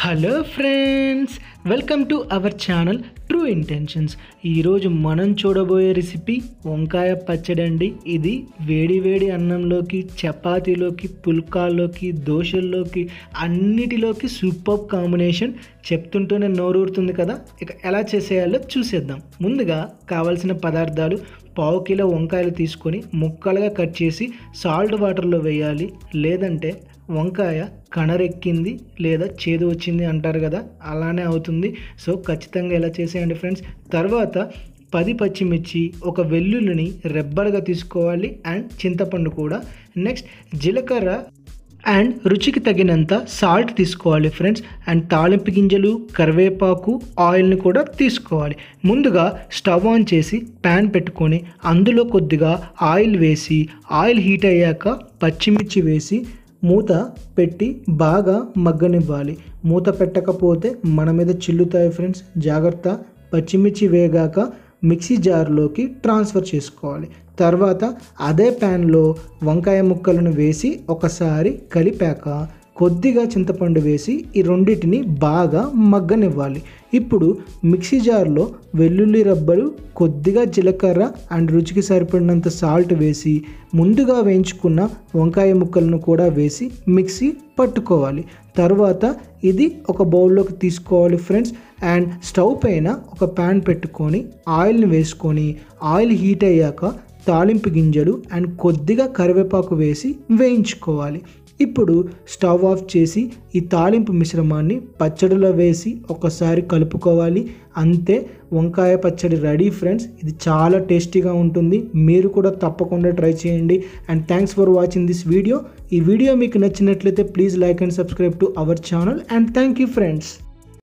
hello friends welcome to our channel true intentions ఈరోజు మనం చూడబోయే రెసిపీ వంకాయ పచ్చడి అండి ఇది వేడి వేడి అన్నంలోకి చపాతీలోకి పుల్కాల్లోకి దోశల్లోకి అన్నిటిలోకి సూపర్ కాంబినేషన్ చెప్తుంటూనే నోరూరుతుంది కదా ఇక ఎలా చేసేయాలో చూసేద్దాం ముందుగా కావాల్సిన పదార్థాలు పావు కిలో వంకాయలు తీసుకొని ముక్కలుగా కట్ చేసి సాల్ట్ వాటర్లో వేయాలి లేదంటే వంకాయ కణరెక్కింది లేదా చేదు వచ్చింది అంటారు కదా అలానే అవుతుంది సో ఖచ్చితంగా ఎలా చేసేయండి ఫ్రెండ్స్ తర్వాత పది పచ్చిమిర్చి ఒక వెల్లుల్లిని రెబ్బలుగా తీసుకోవాలి అండ్ చింతపండు కూడా నెక్స్ట్ జీలకర్ర అండ్ రుచికి తగినంత సాల్ట్ తీసుకోవాలి ఫ్రెండ్స్ అండ్ తాలింపు గింజలు కరివేపాకు ఆయిల్ని కూడా తీసుకోవాలి ముందుగా స్టవ్ ఆన్ చేసి ప్యాన్ పెట్టుకొని అందులో కొద్దిగా ఆయిల్ వేసి ఆయిల్ హీట్ అయ్యాక పచ్చిమిర్చి వేసి మూత పెట్టి బాగా మగ్గనివ్వాలి మూత పెట్టకపోతే మన మీద చిల్లుతాయి ఫ్రెండ్స్ జాగ్రత్త పచ్చిమిర్చి వేగాక మిక్సీ జార్లోకి ట్రాన్స్ఫర్ చేసుకోవాలి తర్వాత అదే ప్యాన్లో వంకాయ ముక్కలను వేసి ఒకసారి కలిపాక కొద్దిగా చింతపండు వేసి ఈ రెండింటిని బాగా మగ్గనివ్వాలి ఇప్పుడు మిక్సీ జార్లో వెల్లుల్లి రబ్బలు కొద్దిగా జీలకర్ర అండ్ రుచికి సరిపడినంత సాల్ట్ వేసి ముందుగా వేయించుకున్న వంకాయ ముక్కలను కూడా వేసి మిక్సీ పట్టుకోవాలి తర్వాత ఇది ఒక బౌల్లోకి తీసుకోవాలి ఫ్రెండ్స్ అండ్ స్టవ్ పైన ఒక ప్యాన్ పెట్టుకొని ఆయిల్ని వేసుకొని ఆయిల్ హీట్ అయ్యాక తాలింపు గింజలు అండ్ కొద్దిగా కరివేపాకు వేసి వేయించుకోవాలి ఇప్పుడు స్టవ్ ఆఫ్ చేసి ఈ తాలింపు మిశ్రమాన్ని పచ్చడిలో వేసి ఒకసారి కలుపుకోవాలి అంతే వంకాయ పచ్చడి రెడీ ఫ్రెండ్స్ ఇది చాలా టేస్టీగా ఉంటుంది మీరు కూడా తప్పకుండా ట్రై చేయండి and thanks for watching this video ఈ వీడియో మీకు నచ్చినట్లయితే please like and subscribe to our channel and thank you friends